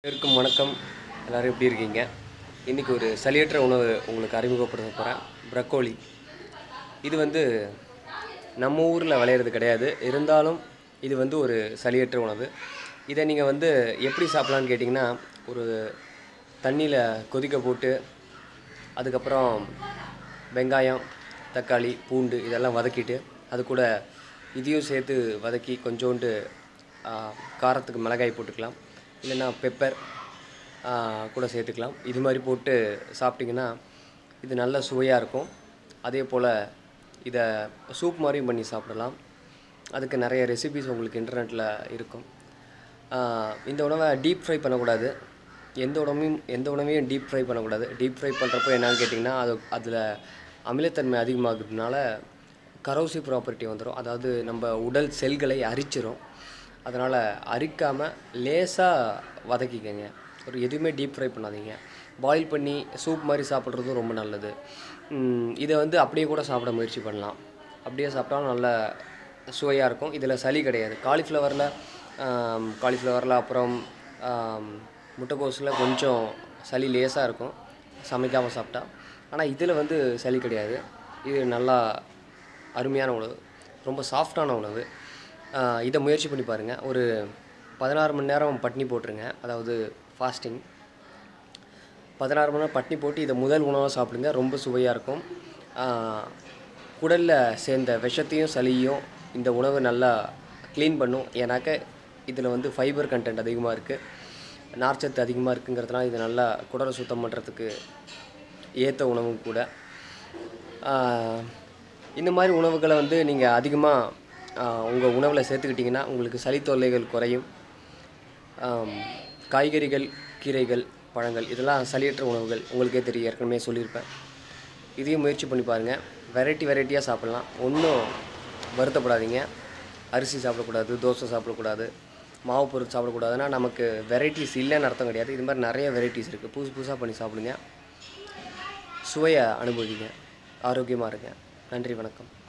அனைவருக்கும் வணக்கம் எல்லோரும் எப்படி இருக்கீங்க இன்றைக்கி ஒரு சளியற்ற உணவு உங்களுக்கு அறிமுகப்படுத்த போகிறேன் ப்ரக்கோலி இது வந்து நம்ம ஊரில் விளையிறது கிடையாது இருந்தாலும் இது வந்து ஒரு சளியற்ற உணவு இதை நீங்கள் வந்து எப்படி சாப்பிட்லான்னு கேட்டிங்கன்னா ஒரு தண்ணியில் கொதிக்க போட்டு அதுக்கப்புறம் வெங்காயம் தக்காளி பூண்டு இதெல்லாம் வதக்கிட்டு அது கூட இதையும் சேர்த்து வதக்கி கொஞ்சோண்டு ஆ, காரத்துக்கு மிளகாய் போட்டுக்கலாம் இல்லைன்னா பெப்பர் கூட சேர்த்துக்கலாம் இது மாதிரி போட்டு சாப்பிட்டிங்கன்னா இது நல்ல சுவையாக இருக்கும் அதே போல் இதை சூப் மாதிரியும் பண்ணி சாப்பிடலாம் அதுக்கு நிறைய ரெசிபிஸ் உங்களுக்கு இன்டர்நெட்டில் இருக்கும் ஆஹ் இந்த உணவை டீப் ஃப்ரை பண்ணக்கூடாது எந்த உணவையும் எந்த உணவையும் டீப் ஃப்ரை பண்ணக்கூடாது டீப் ஃப்ரை பண்ணுறப்போ என்னன்னு கேட்டிங்கன்னா அது அதில் அமிலத்தன்மை அதிகமாகிறதுனால கரோசி ப்ராப்பர்ட்டி வந்துடும் அதாவது நம்ம உடல் செல்களை அரிச்சிரும் அதனால் அரிக்காமல் லேசாக வதக்கிக்கங்க ஒரு எதுவுமே டீப் ஃப்ரை பண்ணாதீங்க பாயில் பண்ணி சூப் மாதிரி சாப்பிட்றதும் ரொம்ப நல்லது உம், இதை வந்து அப்படியே கூட சாப்பிட முயற்சி பண்ணலாம் அப்படியே சாப்பிட்டாலும் நல்ல சுவையாக இருக்கும் இதில் சளி கிடையாது காலிஃப்ளவரில் காலிஃப்ளவரில் அப்புறம் ஆம், முட்டைக்கோஸில் கொஞ்சம் சளி லேசாக இருக்கும் சமைக்காமல் சாப்பிட்டா ஆனால் இதில் வந்து சளி கிடையாது இது நல்லா அருமையான உணவு ரொம்ப சாஃப்டான உணவு ஆஹ், இதை முயற்சி பண்ணி பாருங்கள் ஒரு பதினாறு மணி நேரம் பட்னி போட்டுருங்க அதாவது ஃபாஸ்டிங் பதினாறு மணி நேரம் பட்னி போட்டு இதை முதல் உணவாக சாப்பிடுங்க ரொம்ப சுவையாக இருக்கும் குடலில் சேர்ந்த விஷத்தையும் சளியையும் இந்த உணவு நல்லா க்ளீன் பண்ணும் ஏன்னாக்க இதில் வந்து ஃபைபர் கண்டென்ட் அதிகமாக இருக்குது நார்ச்சத்து அதிகமாக இருக்குங்கிறதுனால இது நல்லா குடலை சுத்தம் பண்ணுறதுக்கு ஏற்ற உணவும் கூட ஆஹ், இந்த மாதிரி உணவுகளை வந்து நீங்கள் அதிகமாக உங்கள் உணவில் சேர்த்துக்கிட்டிங்கன்னா உங்களுக்கு சளி தொல்லைகள் குறையும் ஆம், காய்கறிகள் கீரைகள் பழங்கள் இதெல்லாம் சளியற்ற உணவுகள் உங்களுக்கே தெரியும் ஏற்கனவே சொல்லியிருப்பேன் இதையும் முயற்சி பண்ணி பாருங்கள் வெரைட்டி வெரைட்டியாக சாப்பிட்லாம் ஒன்றும் வருத்தப்படாதீங்க அரிசி சாப்பிடக்கூடாது தோசை சாப்பிடக்கூடாது மாவு பொருள் சாப்பிடக்கூடாதுன்னா நமக்கு வெரைட்டிஸ் இல்லைன்னு அர்த்தம் கிடையாது இது மாதிரி நிறைய வெரைட்டிஸ் இருக்குது புதுசு புதுசாக பண்ணி சாப்பிடுங்க சுவையை அனுபவிங்க ஆரோக்கியமாக இருங்க நன்றி வணக்கம்